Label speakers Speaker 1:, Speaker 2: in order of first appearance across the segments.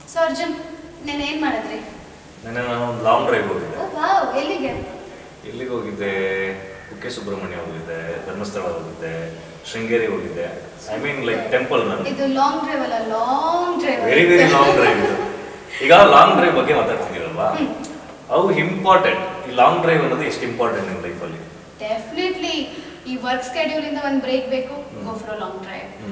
Speaker 1: So Arjun ನಾನು ಏನು ಮಾಡಿದ್ರಿ
Speaker 2: ನೆನ್ನೆ ನಾನು ಒಂದು ಲಾಂಗ್ ಡ್ರೈವ್ ಹೋಗಿದ್ದೆ
Speaker 1: ಓ ವಾವ್ ಎಲ್ಲಿಗೆ
Speaker 2: ಎಲ್ಲಿಗೆ ಹೋಗಿದ್ದೆ ಕುಕ್ಕೆ ಸುಬ್ರಹ್ಮಣ್ಯ ಹೋಗಿದ್ದೆ ಧರ್ಮಸ್ಥಳ ಹೋಗಿದ್ದೆ ಶೃಂಗೇರಿ ಹೋಗಿದ್ದೆ ಐ ಮೀನ್ ಲೈಕ್ ಟೆಂಪಲ್ ನಾನು
Speaker 1: ಇದು ಲಾಂಗ್ ಡ್ರೈವ್ ಅಲ್ಲ long drive
Speaker 2: very very long drive ಇದು ಈಗ ಲಾಂಗ್ ಡ್ರೈವ್ ಬಗ್ಗೆ ಮಾತಾಡ್ತಿದ್ದೀರಲ್ವಾ ಅವು ಇಂಪಾರ್ಟೆಂಟ್ ಈ ಲಾಂಗ್ ಡ್ರೈವ್ ಅನ್ನೋದು ಎಷ್ಟು ಇಂಪಾರ್ಟೆಂಟ್ ನಿಮ್ಮ ಲೈಫಲ್ಲಿ
Speaker 1: ಡೆಫಿನೆಟ್ಲಿ ಈ ವರ್ಕ್ ಸ್ಕೆಡ್ಯೂಲ್ ಇಂದ ಒಂದು ಬ್ರೇಕ್ ಬೇಕು go for long drive
Speaker 2: hmm.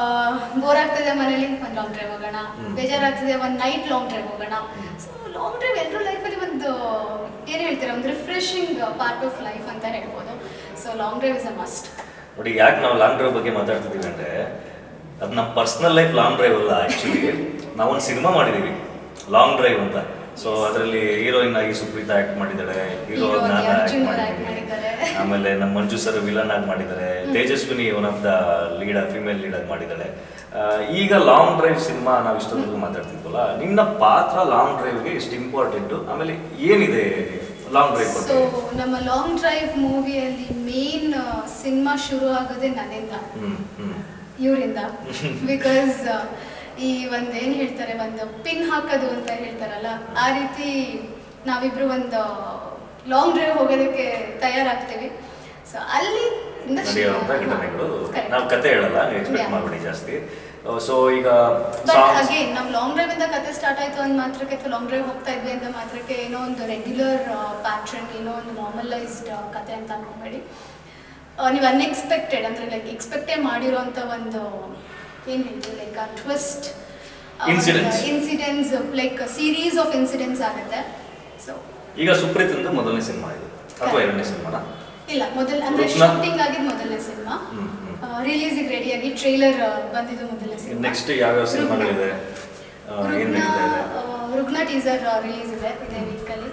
Speaker 1: Bore ಆಗ್ತಿದೆ ಮನೇಲಿ ಒಂದು ಲಾಂಗ್ ಡ್ರೈವ್ ಹೋಗೋಣ
Speaker 2: ಹ್ಮ್.
Speaker 1: ಬೇಜಾರಾಗ್ತಿದೆ ಒಂದು ನೈಟ್ ಲಾಂಗ್ ಡ್ರೈವ್ ಹೋಗೋಣ
Speaker 2: ಹ್ಮ್.
Speaker 1: ಸೊ ಲಾಂಗ್ ಡ್ರೈವ್ ಎಲ್ಲರೂ ಲೈಫಲ್ಲಿ ಒಂದು ಏನು ಹೇಳ್ತೀರಾ ಒಂದು ರಿಫ್ರೆಶಿಂಗ್ ಪಾರ್ಟ್ ಆಫ್ ಲೈಫ್ ಅಂತ ಹೇಳ್ಬೋದು so long drive is a must
Speaker 2: ನೋಡಿ ಯಾಕೆ ನಾವು ಲಾಂಗ್ ಡ್ರೈವ್ ಬಗ್ಗೆ ಮಾತಾಡ್ತಿದ್ದೀವಿ ಅಂದರೆ ಅದು ನಮ್ಮ ಪರ್ಸ್ನಲ್ ಲೈಫ್ ಲಾಂಗ್ ಡ್ರೈವ್ ಅಲ್ಲ ಆ್ಯಕ್ಚುಲಿ ನಾವೊಂದು ಸಿನಿಮಾ ಮಾಡಿದ್ದೀವಿ ಲಾಂಗ್ ಡ್ರೈವ್ ಅಂತ ಸೊ ಅದರಲ್ಲಿ ಹೀರೋಯಿನ್ ಆಗಿ ಸುಪ್ರೀತಾ ಆ್ಯಕ್ಟ್ ಮಾಡಿದ್ದಾಳೆ ಹೀರೋ
Speaker 1: Hero ಆಗಿ
Speaker 2: ನಾನು
Speaker 1: ಅರ್ಜುನ್
Speaker 2: ಆ್ಯಕ್ಟ್
Speaker 1: ಅವ್ರು act
Speaker 2: ಮಾಡಿದ್ದೀನಿ
Speaker 1: ಮಾಡಿದ್ದಾರೆ.
Speaker 2: ಆಮೇಲೆ ನಮ್ಮ ಮಂಜು ಸರ್ ವಿಲನ್ ಆಗಿ ಮಾಡಿದ್ದಾರೆ Tejaswini one of the lead female lead ಆಗಿ ಮಾಡಿದ್ದಾಳೆ ಆ, ಈಗ ಲಾಂಗ್ ಡ್ರೈವ್ ಸಿನಿಮಾ ನಾವು ಇಷ್ಟೊಂದು ಮಾತಾಡ್ತಿದ್ವಲ್ಲ ನಿನ್ನ ಪಾತ್ರ ಲಾಂಗ್ ಡ್ರೈವ್ಗೆ ಎಷ್ಟು ಇಂಪಾರ್ಟೆಂಟು ಆಮೇಲೆ ಏನಿದೆ ಲಾಂಗ್ ಡ್ರೈವ್
Speaker 1: ಸೊ
Speaker 2: ಬಗ್ಗೆ
Speaker 1: ನಮ್ಮ ಲಾಂಗ್ ಡ್ರೈವ್ ಮೂವಿಯಲ್ಲಿ ಮೇನ್ ಸಿನಿಮಾ ಶುರು ಆಗೋದೇ ನನ್ನಿಂದ
Speaker 2: ಹ್ಮ್ ಹ್ಮ್
Speaker 1: ಇವರಿಂದ ಬಿಕಾಸ್ ಈ ಒಂದು ಏನು ಹೇಳ್ತಾರೆ ಒಂದು ಪಿನ್ ಹಾಕೋದು ಅಂತ ಹೇಳ್ತಾರಲ್ಲ ಆ ರೀತಿ ನಾವಿಬ್ರು ಒಂದು ಲಾಂಗ್ ಡ್ರೈವ್ ಹೋಗೋದಕ್ಕೆ ತಯಾರಾಗ್ತೀವಿ ಸೊ ಅಲ್ಲಿ ಇಂದ ಶುರು
Speaker 2: ನಡೆಯುವಂಥ
Speaker 1: ಆಗೋದು.
Speaker 2: ಘಟನೆಗಳು
Speaker 1: Correct.
Speaker 2: ನಾವು ಕತೆ ಹೇಳಲ್ಲ ನೀವು ಎಕ್ಸ್ಪೆಕ್ಟ್
Speaker 1: Yeah.
Speaker 2: ಮಾಡಬೇಡಿ ಜಾಸ್ತಿ ಸೊ ಈಗ
Speaker 1: ಬಟ್
Speaker 2: songs-
Speaker 1: ಅಗೇನ್ ನಾವು ಲಾಂಗ್ ಡ್ರೈವ್ ಇಂದ ಕತೆ ಸ್ಟಾರ್ಟ್ ಆಯ್ತು ಅಂದ ಮಾತ್ರಕ್ಕೆ ಅಥವಾ ಲಾಂಗ್ ಡ್ರೈವ್ ಹೋಗ್ತಾ ಇದ್ವಿ ಅಂತ ಮಾತ್ರಕ್ಕೆ ಏನೋ ಒಂದು ರೆಗ್ಯುಲರ್ ಪ್ಯಾಟ್ರನ್ ಏನೋ ಒಂದು ನಾರ್ಮಲೈಸ್ಡ್ ಕತೆ ಅಂತ ಅನ್ಕೊಂಬೇಡಿ ನೀವು ಅನ್ಎಕ್ಸ್ಪೆಕ್ಟೆಡ್ ಅಂದರೆ ಲೈಕ್ ಎಕ್ಸ್ಪೆಕ್ಟೇ ಮಾಡಿರೋಂಥ ಒಂದು ಏನು ಹೇಳ್ತೀವಿ ಲೈಕ್ ಆ twist
Speaker 2: Incidents.
Speaker 1: Incidents like series of incidents ಆಗುತ್ತೆ ಸೊ
Speaker 2: ಈಗ ಸುಪ್ರೀತ್ ಅಂತ ಮೊದಲನೇ ಸಿನಿಮಾ ಇದು ಅಥವಾ
Speaker 1: Correct.
Speaker 2: ಎರಡನೇ ಸಿನಿಮಾನ
Speaker 1: ಇಲ್ಲ ಮೊದಲ ಅಂದರೆ
Speaker 2: ರುಕ್ನಾ?
Speaker 1: ಶೂಟಿಂಗ್ ಆಗಿದ್ದು ಮೊದಲನೇ ಸಿನಿಮಾ
Speaker 2: ಹ್ಮ್ ಹ್ಮ್
Speaker 1: ರಿಲೀಸಿಗೆ ರೆಡಿಯಾಗಿ ಟ್ರೈಲರ್ ಬಂದಿದ್ದು ಮೊದಲನೇ ಸಿನಿಮಾ
Speaker 2: ನೆಕ್ಸ್ಟ್ ಯಾವ್ಯಾವ ಸಿನಿಮಾಗಳಿದೆ ಆ, ಏನ್
Speaker 1: ರುಗ್ನ
Speaker 2: ನಡೀತಾ ಇದೆ
Speaker 1: ರುಗ್ನ ಟೀಸರ್ ರಿಲೀಸ್ ಇದೆ ಇದೇ ವೀಕಲ್ಲಿ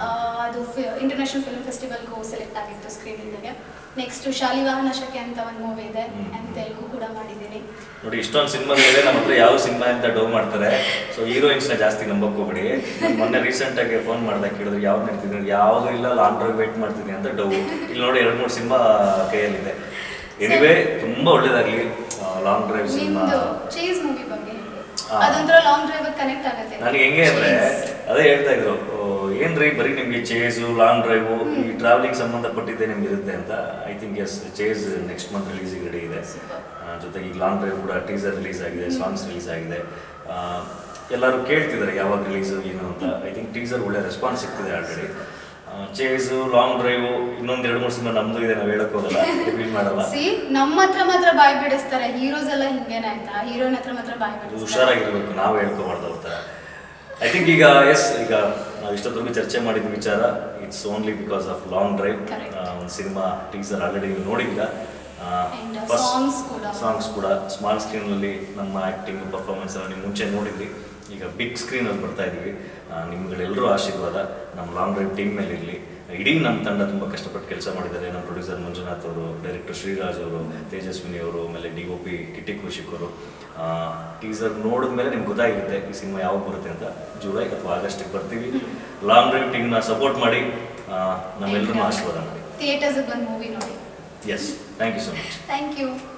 Speaker 1: ಅದು ಇಂಟರ್ನ್ಯಾಷನಲ್ ಫಿಲ್ಮ್ ಫೆಸ್ಟಿವಲ್ಗೂ ಸೆಲೆಕ್ಟ್ ಆಗಿತ್ತು ಸ್ಕ್ರೀನಿಂಗ್ಗೆ ನೆಕ್ಸ್ಟ್ ಶಾಲಿವಾಹನ ಶಕೆ ಅಂತ ಒಂದು ಮೂವಿ ಇದೆ
Speaker 2: ಹ್ಮ್.
Speaker 1: ಆ್ಯಂಡ್ ತೆಲುಗು ಕೂಡ ಮಾಡಿದ್ದೀನಿ
Speaker 2: ನೋಡಿ ಇಷ್ಟೊಂದು ಸಿನಿಮಾಗಳಿದೆ ನಮ್ಮ ಹತ್ರ ಯಾವ ಸಿನಿಮಾ ಅಂತ ಡೌ ಮಾಡ್ತಾರೆ ಸೊ ಹೀರೋಯಿನ್ಸ್ನ ಜಾಸ್ತಿ ನಂಬಕ್ ಹೋಗ್ಬೇಡಿ ನಾನ್ ಮೊನ್ನೆ ರೀಸೆಂಟ್ ಆಗಿ ಫೋನ್ ಮಾಡ್ದಾಗ ಕೇಳಿದ್ರು ಯಾವ್ದು ನಡ್ತಿದ್ದೀನಿ ಯಾವುದು ಇಲ್ಲ ಲಾಂಗ್ ಡ್ರೈವ್ ವೇಟ್ ಮಾಡ್ತೀನಿ ಅಂತ ಡೌ ಇಲ್ಲಿ ನೋಡಿ ಎರಡು ಮೂರು ಸಿನಿಮಾ ಕೈಯಲ್ಲಿದೆ ಎನಿವೇ ತುಂಬಾ ಒಳ್ಳೇದಾಗ್ಲಿ ಲಾಂಗ್ ಡ್ರೈವ್ ಸಿನಿಮಾ
Speaker 1: ನಿಮ್ದು ಚೇಸ್ ಮೂವಿ ಬಗ್ಗೆ ಹೇಳಿ
Speaker 2: ಹಾ.
Speaker 1: ಅದೊಂಥರ ಲಾಂಗ್ ಡ್ರೈವ್ ಕನೆಕ್ಟ್ ಆಗುತ್ತೆ
Speaker 2: ನನಗೆ ಹೆಂಗೆ ಅಂದ್ರೆ
Speaker 1: Chase.
Speaker 2: ಅದೇ ಹೇಳ್ತಾ ಇದ್ರು ಓ, ಏನ್ರಿ ಬರೀ ನಿಮ್ಗೆ ಚೇಸು ಲಾಂಗ್ ಡ್ರೈವು ಈ ಟ್ರಾವೆಲಿಂಗ್ ಸಂಬಂಧಪಟ್ಟಿದ್ದೆ ನಿಮ್ಗೆ ಇರುತ್ತೆ ಅಂತ I think yes chase next month ರಿಲೀಸಿಗೆ ರೆಡಿ ಇದೆ
Speaker 1: Super.
Speaker 2: ಆ, ಜೊತೆಗೆ ಈಗ ಲಾಂಗ್ ಡ್ರೈವ್ ಕೂಡ ಟೀಸರ್ ರಿಲೀಸ್ ಆಗಿದೆ ಸಾಂಗ್ಸ್ ರಿಲೀಸ್ ಆಗಿದೆ ಆ, ಎಲ್ಲರೂ ಕೇಳ್ತಿದ್ದಾರೆ ಯಾವಾಗ ರಿಲೀಸ್ ಏನು ಅಂತ ಐ ಥಿಂಕ್ ಟೀಸರ್ ಒಳ್ಳೆ ರೆಸ್ಪಾನ್ಸ್ ಸಿಗ್ತಿದೆ ಆಲ್ರೆಡಿ ಚೇಸು ಲಾಂಗ್ ಡ್ರೈವು ಇನ್ನೊಂದು ಎರಡು ಮೂರು ಸಿನಿಮಾ ನಮ್ದು ಇದೆ ನಾವು ಹೇಳಕ್ ಹೋಗಲ್ಲ ರಿವೀಲ್ ಮಾಡಲ್ಲ
Speaker 1: ಸಿ ನಮ್ಮ ಹತ್ರ ಮಾತ್ರ ಬಾಯ್ ಬಿಡಿಸ್ತಾರೆ ಹೀರೋಸ್ ಎಲ್ಲ ಹಿಂಗೇನೆ ಆಯ್ತಾ ಹೀರೋನ್ ಹತ್ರ ಮಾತ್ರ ಬಾಯ್
Speaker 2: ಇದು
Speaker 1: ಬಿಡಿಸ್ತಾರೆ
Speaker 2: ಹುಷಾರಾಗಿರ್ಬೇಕು ನಾವು ಹೇಳ್ಕೊಬಾರ್ದು ಅವ್ರ ಥರ ಐ ಥಿಂಕ್ ಈಗ ಎಸ್ ಈಗ ನಾವು ಇಷ್ಟೊತ್ತರೆಗೂ ಚರ್ಚೆ ಮಾಡಿದ ವಿಚಾರ it's only because of long drive
Speaker 1: Correct.
Speaker 2: ಒಂದು ಸಿನಿಮಾ ಟೀಸರ್ ಆಲ್ರೆಡಿ ನೀವು ನೋಡಿಲ್ಲ
Speaker 1: And, uh, songs ಕೂಡ.
Speaker 2: ಸಾಂಗ್ಸ್ ಕೂಡ ಸ್ಮಾಲ್ ಸ್ಕ್ರೀನಲ್ಲಿ ನಮ್ಮ ಆ್ಯಕ್ಟಿಂಗ್ ಪರ್ಫಾರ್ಮೆನ್ಸ್ ಎಲ್ಲ ನೀವು ಮುಂಚೆ ನೋಡಿದ್ರಿ ಈಗ ಬಿಗ್ ಸ್ಕ್ರೀನಲ್ಲಿ ಬರ್ತಾ ಇದ್ದೀವಿ ನಿಮ್ಗಳೆಲ್ಲರೂ ಆಶೀರ್ವಾದ ನಮ್ಮ ಲಾಂಗ್ ಡ್ರೈವ್ ಟೀಮ್ ಮೇಲೆ ಇರಲಿ ಇಡೀ ನಮ್ಮ ತಂಡ ತುಂಬ ಕಷ್ಟಪಟ್ಟು ಕೆಲಸ ಮಾಡಿದ್ದಾರೆ ನಮ್ಮ ಪ್ರೊಡ್ಯೂಸರ್ ಮಂಜುನಾಥ್ ಅವರು ಡೈರೆಕ್ಟರ್ ಶ್ರೀರಾಜ್ ಅವರು ತೇಜಸ್ವಿನಿ ಅವರು ಆಮೇಲೆ D O P Kitty Kaushik ಅವರು ಟೀಸರ್ ನೋಡಿದ ಮೇಲೆ ನಿಮ್ಗೆ ಗೊತ್ತಾಗಿರುತ್ತೆ ಈ ಸಿನಿಮಾ ಯಾವಾಗ ಬರುತ್ತೆ ಅಂತ ಜುಲೈ ಅಥವಾ ಆಗಸ್ಟಿಗೆ ಬರ್ತೀವಿ ಲಾಂಗ್ ಡ್ರೈವ್ ಟೀಮ್ನ ಸಪೋರ್ಟ್ ಮಾಡಿ ಆ, ನಮ್ಮೆಲ್ಲರನ್ನೂ ಆಶೀರ್ವಾದ ಮಾಡಿ
Speaker 1: ಥಿಯೇಟರ್ಸ್ ಬಂದು ಮೂವಿ ನೋಡಿ
Speaker 2: yes thank you so much
Speaker 1: thank you